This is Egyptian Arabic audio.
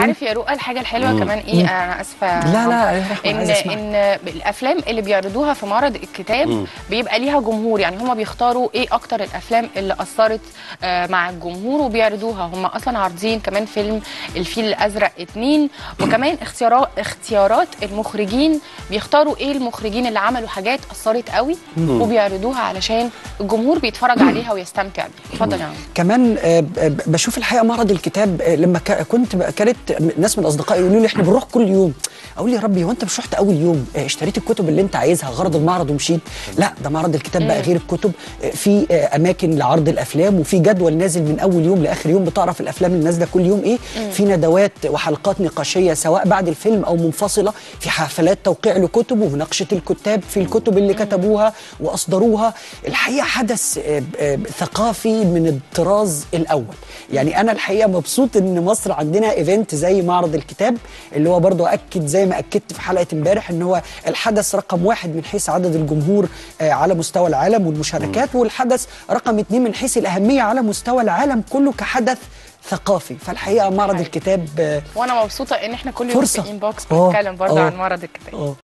عارف يا رؤى الحاجه الحلوه كمان ايه انا اسفه لا، لا، عمرو. يا رحمة، ان عايزة أسمعك. ان الافلام اللي بيعرضوها في معرض الكتاب بيبقى ليها جمهور يعني هم بيختاروا ايه اكتر الافلام اللي اثرت آه، مع الجمهور وبيعرضوها هم اصلا عارضين كمان فيلم الفيل الازرق اتنين وكمان اختيارات اختيارات المخرجين بيختاروا ايه المخرجين اللي عملوا حاجات اثرت قوي وبيعرضوها علشان الجمهور بيتفرج عليها ويستمتع بيها اتفضل يا عمرو كمان آه، ب- ب- بشوف الحقيقه معرض الكتاب آه، لما كا- كنت ب- كانت ناس من اصدقائي يقولوا لي احنا بنروح كل يوم اقول يا ربي هو انت مش رحت اول يوم آه، اشتريت الكتب اللي انت عايزها غرض المعرض ومشيت لا ده معرض الكتاب بقى غير الكتب آه، في آه، اماكن لعرض الافلام وفي جدول نازل من اول يوم لاخر يوم بتعرف الافلام اللي نازله كل يوم ايه في ندوات وحلقات نقاشيه سواء بعد الفيلم او منفصله في حفلات توقيع لكتب ومناقشه الكتاب في الكتب اللي كتبوها واصدروها الحقيقه حدث آه، آه، ثقافي من الطراز الاول يعني انا الحقيقه مبسوط ان مصر عندنا ايفنت زي معرض الكتاب اللي هو برضو اكد زي ما اكدت في حلقه امبارح ان هو الحدث رقم واحد من حيث عدد الجمهور آه، على مستوى العالم والمشاركات والحدث رقم اتنين من حيث الاهميه على مستوى العالم كله كحدث ثقافي فالحقيقه معرض حقيقي. الكتاب آه، وانا مبسوطه ان احنا كل يوم فرصة. في انبوكس آه، بنتكلم برضه آه. عن معرض الكتاب آه.